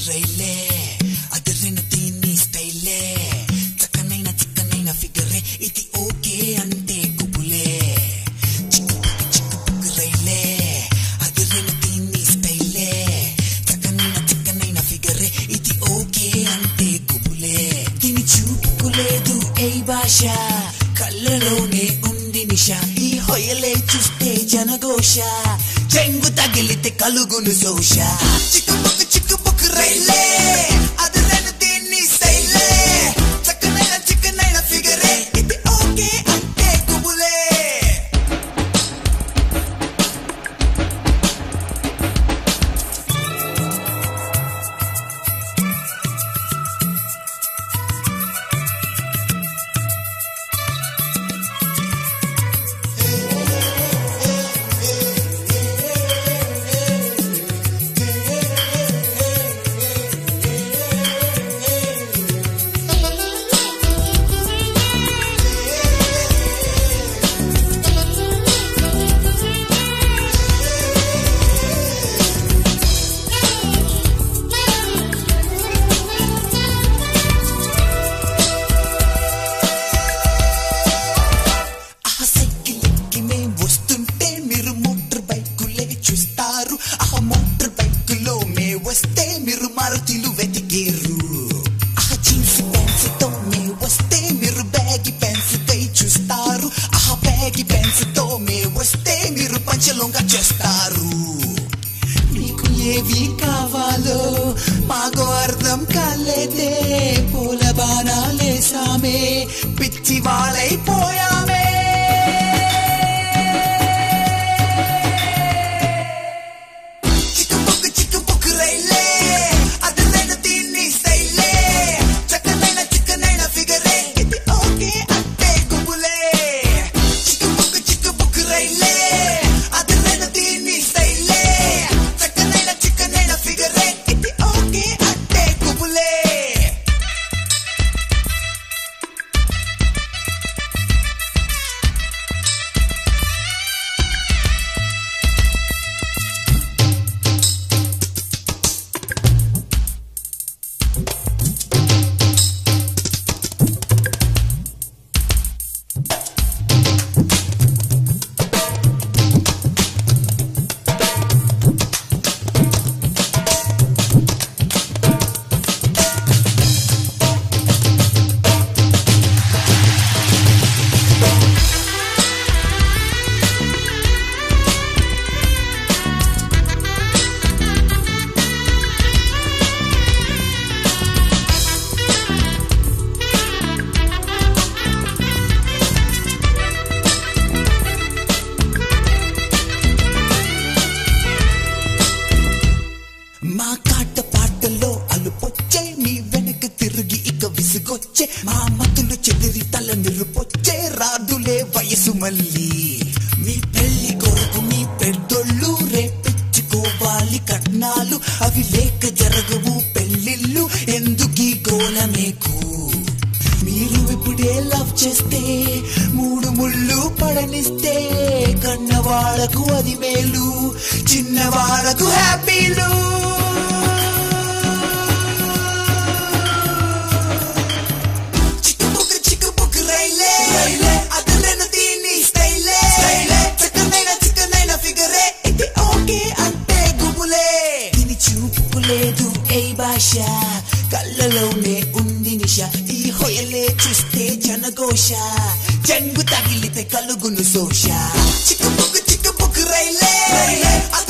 రైలే అదిరిన దీన్ని స్టైలే చక్కనైన చిక్కనైన ఫిగరే ఇది ఓకే అంటే కుబులే చిక్కుపుక్కు చిక్కుపుక్కు రైలే అదిరిన దీన్ని స్టైలే చక్కనైన చిక్కనైన ఫిగరే ఇది ఓకే అంటే కుబులే దీని చూపుకులేదు ఏ భాష కళ్ళలోనే ఉంది నిష ఈ హొయలే చూస్తే జనఘోష చెంగు తగిలితే కలుగును శోష చిక్కుపుక్కు చిక్కుపుక్కు రైలే అదిరిన దీన్ని స్టైలే చక్కనైన చిక్కనైన ఫిగరే ఇది ఓకే అంటే కుబులే ఆ సైకిల్ ఎక్కి మేం వస్తుంటే మీరు మోటార్ బైకులే చూస్తారు ఆ మోటార్ బైకులో మే వస్తే మీరు మారుతిలు వెతికేరు ఆ జీన్స్ పెన్స్ తో మే వస్తే మీరు బ్యాగి పెన్స్ పై చూస్తారు ఆ బ్యాగి పెన్స్ తో మే వస్తే మీరు పంచలొంగ చేస్తారు మీకు ఏవి కావాలో మాకు అర్థం కాలేదే పూల బాణాలేసామే పిచ్చి వాళ్ళైపోయామే చిక్కుపుక్కు చిక్కుపుక్కు రైలే అదిరైన దీన్ని స్టైలే చక్కనైన చిక్కనైన ఫిగరే ఇది ఓకే అంటే గుబులే చిక్కుపుక్కు చిక్కుపుక్కు రైలే అదిరైన దీన్ని స్టైలే చక్కనైన చిక్కనైన ఫిగరే ఇది ఓకే అంటే గుబులే మా కాట పాటలో అలుపొచ్చే మీ వెనక తిరిగి ఇక విసుగొచ్చే మా మతులు చెదిరి తల నిరుపొచ్చే రాదులే వయసు మళ్ళీ మీ పెళ్లి కొరకు మీ పెద్దోళ్ళు రేపెచ్చుకోవాలి కట్నాలు అవి లేక జరగవు పెళ్లిళ్ళు ఎందుకీ గోల మీకు మీరు ఇప్పుడే లవ్ చేస్తే మూడు ముళ్ళు పడనిస్తే కన్నవాళ్లకు అది మేలు చిన్నవాళ్లకు హ్యాపీలు చిక్కుబుక్కు చిక్కుబుక్కు రైలే అదలైన దీన్ని స్టైలే చక్కనైన చిక్కనైన ఫిగరే ఇది ఓకే అంటే గుబులే దీని చూపులేదు ఏ భాష కళ్ళలోనే ఉంది నిష ఈ హొయలే చూస్తే జనఘోష చెంగు తగిలితే కలుగును శోష చిక్కుబుక్కు చిక్కుబుక్కు రైలే